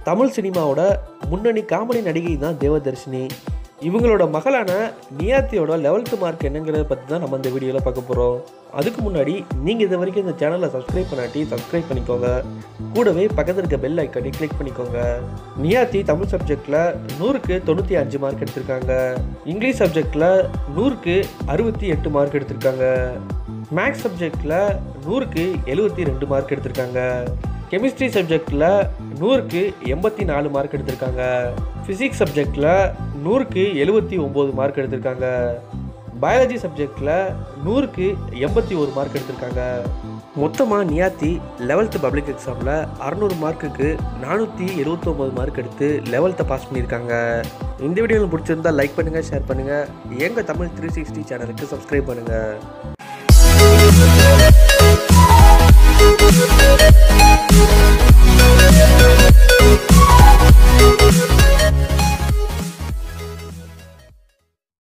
தமிழ் சினிமாவோட முன்னணி காமெடி நடிகை தான் தேவதர்ஷினி இவங்களோட மகளான நியாத்தியோட லெவல்த்து மார்க் என்னங்கிறத பற்றி தான் நம்ம இந்த வீடியோவில் பார்க்க போகிறோம் அதுக்கு முன்னாடி நீங்கள் இது வரைக்கும் இந்த சேனலை சப்ஸ்கிரைப் பண்ணாட்டி சப்ஸ்கிரைப் பண்ணிக்கோங்க கூடவே பக்கத்தில் இருக்க பெல் ஐக்கனை கிளிக் பண்ணிக்கோங்க நியாத்தி தமிழ் சப்ஜெக்டில் நூறுக்கு தொண்ணூற்றி அஞ்சு மார்க் எடுத்திருக்காங்க இங்கிலீஷ் சப்ஜெக்டில் நூறுக்கு அறுபத்தி எட்டு மார்க் எடுத்திருக்காங்க மேக்ஸ் சப்ஜெக்டில் நூறுக்கு எழுபத்தி ரெண்டு மார்க் எடுத்திருக்காங்க கெமிஸ்ட்ரி சப்ஜெக்டில் நூறுக்கு எண்பத்தி நாலு மார்க் எடுத்திருக்காங்க ஃபிசிக்ஸ் சப்ஜெக்டில் நூறுக்கு எழுபத்தி ஒம்பது மார்க் எடுத்திருக்காங்க பயாலஜி சப்ஜெக்டில் நூறுக்கு எண்பத்தி ஒரு மார்க் எடுத்திருக்காங்க மொத்தமாக நியாத்தி லெவல்த்து பப்ளிக் எக்ஸாமில் அறநூறு மார்க்குக்கு நானூற்றி எழுபத்தொம்போது மார்க் எடுத்து லெவல்த்தை பாஸ் பண்ணியிருக்காங்க இந்த வீடியோ பிடிச்சிருந்தா லைக் பண்ணுங்கள் ஷேர் பண்ணுங்கள் எங்கள் தமிழ் த்ரீ சிக்ஸ்டி சேனலுக்கு சப்ஸ்கிரைப் பண்ணுங்கள்